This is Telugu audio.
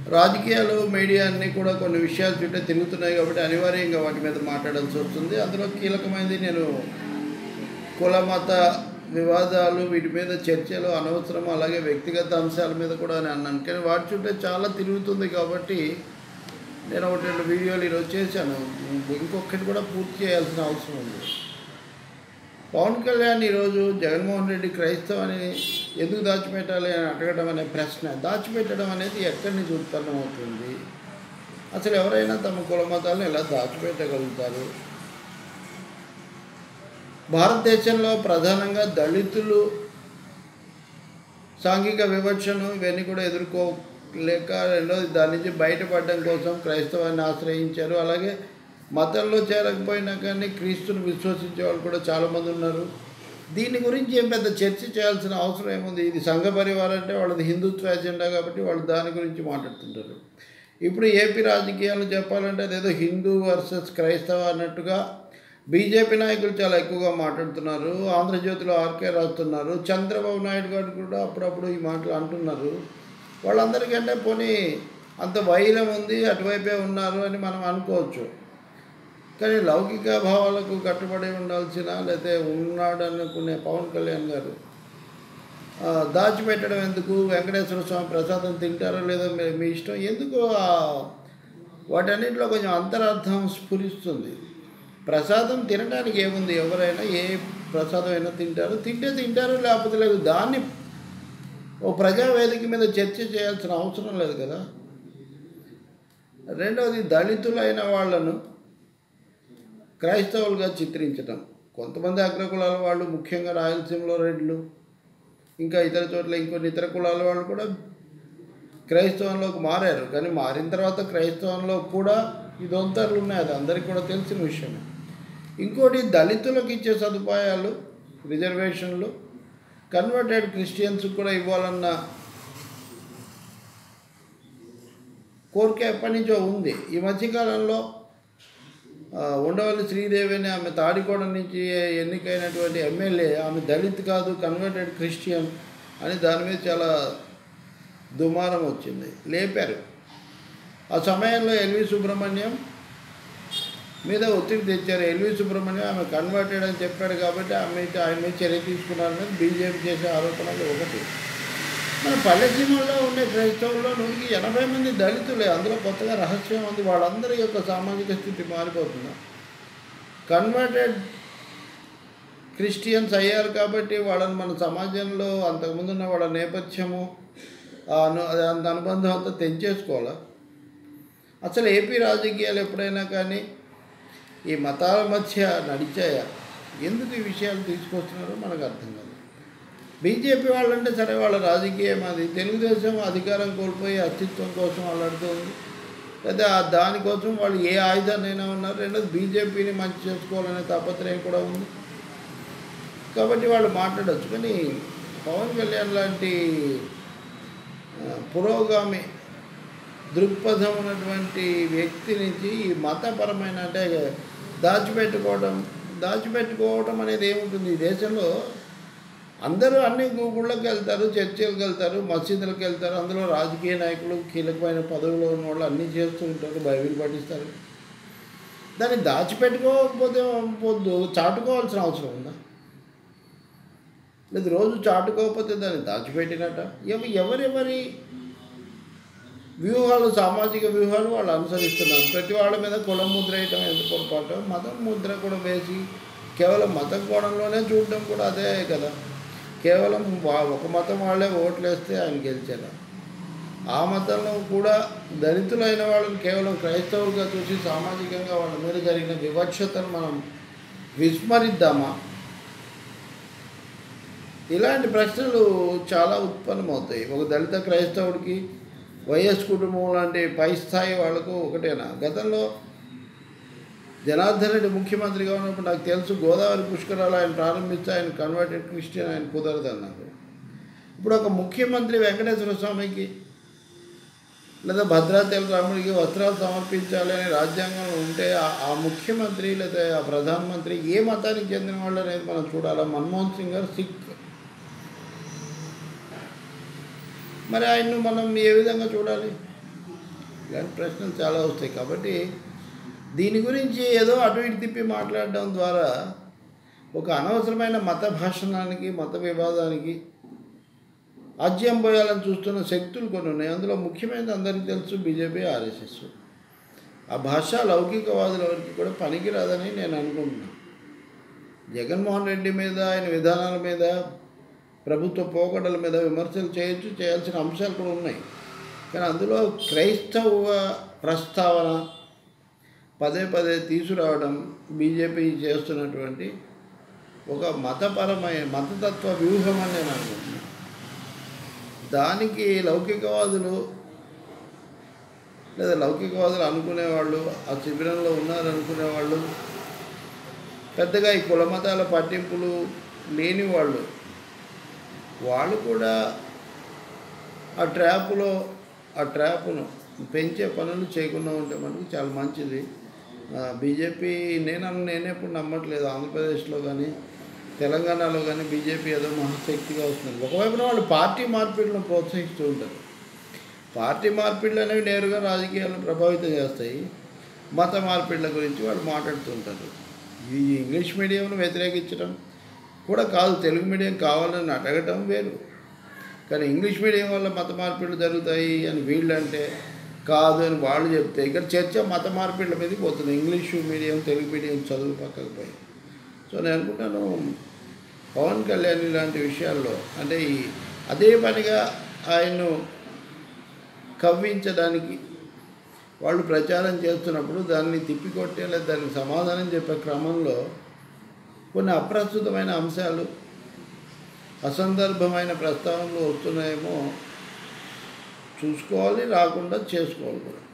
రాజకీయాలు మీడియా అన్నీ కూడా కొన్ని విషయాలు చుట్టూ తిరుగుతున్నాయి కాబట్టి అనివార్యంగా వాటి మీద మాట్లాడాల్సి వస్తుంది అందులో కీలకమైనది నేను కుల మత వివాదాలు వీటి మీద చర్చలు అనవసరం అలాగే వ్యక్తిగత అంశాల మీద కూడా నేను అన్నాను కానీ వాటి చుట్టూ చాలా తిరుగుతుంది కాబట్టి నేను ఒకటి రెండు వీడియోలు ఈరోజు చేశాను ఇంకొకటి కూడా పూర్తి చేయాల్సిన అవసరం ఉంది పవన్ కళ్యాణ్ ఈరోజు జగన్మోహన్ రెడ్డి క్రైస్తవాన్ని ఎందుకు దాచిపెట్టాలి అని అడగడం అనే ప్రశ్న దాచిపెట్టడం అనేది ఎక్కడి నుంచి ఉత్పన్నమవుతుంది అసలు ఎవరైనా తమ కుల మతాలను ఎలా దాచిపెట్టగలుగుతారు భారతదేశంలో ప్రధానంగా దళితులు సాంఘిక వివక్షను ఇవన్నీ కూడా ఎదుర్కోలేక రెండోది దాని నుంచి బయటపడడం కోసం క్రైస్తవాన్ని ఆశ్రయించారు అలాగే మతంలో చేరకపోయినా కానీ క్రీస్తుని విశ్వసించే వాళ్ళు కూడా చాలామంది ఉన్నారు దీని గురించి ఏం పెద్ద చర్చ చేయాల్సిన అవసరం ఏముంది ఇది సంఘ పరివారం అంటే వాళ్ళది హిందుత్వ ఎజెండా కాబట్టి వాళ్ళు దాని గురించి మాట్లాడుతుంటారు ఇప్పుడు ఏపీ రాజకీయాలు చెప్పాలంటే అదేదో హిందూ వర్సెస్ క్రైస్తవ అన్నట్టుగా బీజేపీ నాయకులు చాలా ఎక్కువగా మాట్లాడుతున్నారు ఆంధ్రజ్యోతిలో ఆర్కే రాస్తున్నారు చంద్రబాబు నాయుడు గారు కూడా అప్పుడప్పుడు ఈ మాటలు అంటున్నారు వాళ్ళందరికంటే పోనీ అంత వైరం ఉంది అటువైపే ఉన్నారు అని మనం అనుకోవచ్చు కానీ లౌకిక భావాలకు కట్టుబడి ఉండాల్సిన లేకపోతే ఉన్నాడు అనుకునే పవన్ కళ్యాణ్ గారు ఆ, దాచిపెట్టడం ఎందుకు వెంకటేశ్వర స్వామి ప్రసాదం తింటారో లేదో మీ- మీ ఇష్టం ఎందుకు ఆ వాటన్నిటిలో కొంచెం అంతరార్థం స్ఫురిస్తుంది ప్రసాదం తినడానికి ఏముంది ఎవరైనా ఏ ప్రసాదం అయినా తింటారు తింటే తింటారు లేకపోతే లేదు దాన్ని ఓ ప్రజావేదిక మీద చర్చ చేయాల్సిన అవసరం లేదు కదా రెండవది దళితులైన వాళ్ళను క్రైస్తవులుగా చిత్రించడం కొంతమంది అగ్రకులాల వాళ్ళు ముఖ్యంగా రాయలసీమలో రెడ్లు ఇంకా ఇతర చోట్ల ఇంకొన్ని ఇతర కులాల వాళ్ళు కూడా క్రైస్తవంలోకి మారారు కానీ మారిన తర్వాత క్రైస్తవంలో కూడా ఇదొంతర్లు ఉన్నాయి అది అందరికీ కూడా తెలిసిన విషయమే ఇంకోటి దళితులకు ఇచ్చే సదుపాయాలు రిజర్వేషన్లు కన్వర్టెడ్ క్రిస్టియన్స్ కూడా ఇవ్వాలన్న కోరిక ఎప్పటి నుంచో ఉంది ఈ మధ్యకాలంలో ఆ, ఉండవల్లి శ్రీదేవి అని ఆమె తాడికోట నుంచి ఎన్నికైనటువంటి ఎమ్మెల్యే ఆమె దళిత్ కాదు కన్వర్టెడ్ క్రిస్టియన్ అని దాని మీద చాలా దుమారం వచ్చింది లేపారు ఆ సమయంలో ఎల్వి సుబ్రహ్మణ్యం మీద ఒత్తిడి తెచ్చారు ఎల్వి సుబ్రహ్మణ్యం ఆమె కన్వర్టెడ్ అని చెప్పాడు కాబట్టి ఆమె మీద ఆయన మీద చర్య తీసుకున్నారని బీజేపీ చేసే ఆరోపణలు ఒకటి మన పల్లెసీమల్లో ఉండే క్రైస్తవుల్లో నూటికి ఎనభై మంది దళితులే అందులో కొత్తగా రహస్యం ఉంది వాళ్ళందరి యొక్క సామాజిక స్థితి మారిపోతుంది కన్వర్టెడ్ క్రిస్టియన్స్ అయ్యారు కాబట్టి వాళ్ళని మన సమాజంలో అంతకుముందు ఉన్న వాళ్ళ నేపథ్యము ఆ అను అది అంత అనుబంధం అంతా తెంచేసుకోవాలా అసలు ఏపీ రాజకీయాలు ఎప్పుడైనా కానీ ఈ మతాల మధ్య నడిచాయా ఎందుకు ఈ విషయాలు తీసుకొస్తున్నారో మనకు అర్థం కాదు బీజేపీ వాళ్ళంటే సరే వాళ్ళ రాజకీయం అది తెలుగుదేశం అధికారం కోల్పోయి అస్తిత్వం కోసం అల్లాడుతుంది లేదా ఆ దానికోసం వాళ్ళు ఏ ఆయుధాన్నైనా ఉన్నారు రెండోది బీజేపీని మంచి చేసుకోవాలనే తాపత్రయం కూడా ఉంది కాబట్టి వాళ్ళు మాట్లాడచ్చు కానీ పవన్ కళ్యాణ్ లాంటి ఆ, పురోగామి దృక్పథం ఉన్నటువంటి వ్యక్తి నుంచి ఈ మతపరమైన అంటే దాచిపెట్టుకోవడం దాచిపెట్టుకోవడం అనేది ఏముంటుంది ఈ దేశంలో అందరూ అన్ని గు- గుళ్ళకి వెళ్తారు చర్చిలకు వెళ్తారు మసీదులకు వెళ్తారు అందులో రాజకీయ నాయకులు కీలకమైన పదవిలో ఉన్న వాళ్ళు అన్నీ చేస్తూ ఉంటారు బైబిల్ పఠిస్తారు దాన్ని దాచిపెట్టుకోకపోతే పొద్దు చాటుకోవాల్సిన అవసరం ఉందా లేదు రోజు చాటుకోకపోతే దాన్ని దాచిపెట్టినట్ట ఎవ ఎవరెవరి వ్యూహాలు సామాజిక వ్యూహాలు వాళ్ళు అనుసరిస్తున్నారు ప్రతి వాళ్ళ మీద కులం ముద్ర వేయటం ఎంత పొరపాటు మతం ముద్ర కూడా వేసి కేవలం మతం కోణంలోనే చూడడం కూడా అదే కదా కేవలం వా- ఒక మతం వాళ్ళే ఓట్లు వేస్తే ఆయన గెలిచారు ఆ మతంలో కూడా దళితులైన వాళ్ళని కేవలం క్రైస్తవులుగా చూసి సామాజికంగా వాళ్ళ మీద జరిగిన వివక్షతను మనం విస్మరిద్దామా ఇలాంటి ప్రశ్నలు చాలా ఉత్పన్నమవుతాయి ఒక దళిత క్రైస్తవుడికి వైఎస్ కుటుంబం లాంటి పై స్థాయి వాళ్ళకు ఒకటేనా గతంలో జనార్దన్ రెడ్డి ముఖ్యమంత్రిగా ఉన్నప్పుడు నాకు తెలుసు గోదావరి పుష్కరాలు ఆయన ప్రారంభిస్తే ఆయన కన్వర్టెడ్ క్రిస్టియన్ ఆయన కుదరదు అన్నారు ఇప్పుడు ఒక ముఖ్యమంత్రి వెంకటేశ్వర స్వామికి లేదా భద్రాచల రాముడికి వస్త్రాలు సమర్పించాలి అని రాజ్యాంగంలో ఉంటే ఆ- ఆ ముఖ్యమంత్రి లేదా ఆ ప్రధానమంత్రి ఏ మతానికి చెందిన వాళ్ళు అనేది మనం చూడాలి మన్మోహన్ సింగ్ గారు సిక్ మరి ఆయన్ను మనం ఏ విధంగా చూడాలి ఇలాంటి ప్రశ్నలు చాలా వస్తాయి కాబట్టి దీని గురించి ఏదో అటు ఇటు తిప్పి మాట్లాడడం ద్వారా ఒక అనవసరమైన మత భాషణానికి మత వివాదానికి ఆజ్యం పోయాలని చూస్తున్న శక్తులు కొన్ని ఉన్నాయి అందులో ముఖ్యమైనది అందరికీ తెలుసు బీజేపీ ఆర్ఎస్ఎస్ ఆ భాష లౌకికవాదుల వరకు కూడా పనికిరాదని నేను అనుకుంటున్నాను జగన్మోహన్ రెడ్డి మీద ఆయన విధానాల మీద ప్రభుత్వ పోకడల మీద విమర్శలు చేయొచ్చు చేయాల్సిన అంశాలు కూడా ఉన్నాయి కానీ అందులో క్రైస్తవ ప్రస్తావన పదే పదే తీసుకురావడం బీజేపీ చేస్తున్నటువంటి ఒక మతపరమైన మతతత్వ వ్యూహం అని నేను అనుకుంటున్నాను దానికి లౌకికవాదులు లేదా లౌకికవాదులు అనుకునేవాళ్ళు ఆ శిబిరంలో ఉన్నారు అనుకునేవాళ్ళు పెద్దగా ఈ కుల మతాల పట్టింపులు లేని వాళ్ళు వాళ్ళు కూడా ఆ ట్రాప్లో ఆ ట్రాప్ను పెంచే పనులు చేయకుండా ఉంటే మనకు చాలా మంచిది బీజేపీ నేను అన్న- నేను ఎప్పుడు నమ్మట్లేదు ఆంధ్రప్రదేశ్లో కానీ తెలంగాణలో కానీ బీజేపీ ఏదో మహాశక్తిగా వస్తుంది ఒకవైపున వాళ్ళు పార్టీ మార్పిడులను ప్రోత్సహిస్తూ ఉంటారు పార్టీ మార్పిడులు అనేవి నేరుగా రాజకీయాలను ప్రభావితం చేస్తాయి మత మార్పిడుల గురించి వాళ్ళు మాట్లాడుతుంటారు ఈ ఇంగ్లీష్ మీడియంను వ్యతిరేకించడం కూడా కాదు తెలుగు మీడియం కావాలని అడగటం వేరు కానీ ఇంగ్లీష్ మీడియం వల్ల మత మార్పిడులు జరుగుతాయి అని వీళ్ళు అంటే కాదు అని వాళ్ళు చెప్తే ఇక్కడ చర్చ మత మార్పిడుల మీదకి పోతుంది ఇంగ్లీషు మీడియం తెలుగు మీడియం చదువు పక్కకు పోయి సో నేను అనుకుంటాను పవన్ కళ్యాణ్ ఇలాంటి విషయాల్లో అంటే ఈ అదే పనిగా ఆయన్ను కవ్వించడానికి వాళ్ళు ప్రచారం చేస్తున్నప్పుడు దాన్ని తిప్పికొట్టే లేదా దానికి సమాధానం చెప్పే క్రమంలో కొన్ని అప్రస్తుతమైన అంశాలు అసందర్భమైన ప్రస్తావనలు వస్తున్నాయేమో చూసుకోవాలి రాకుండా చేసుకోవాలి కూడా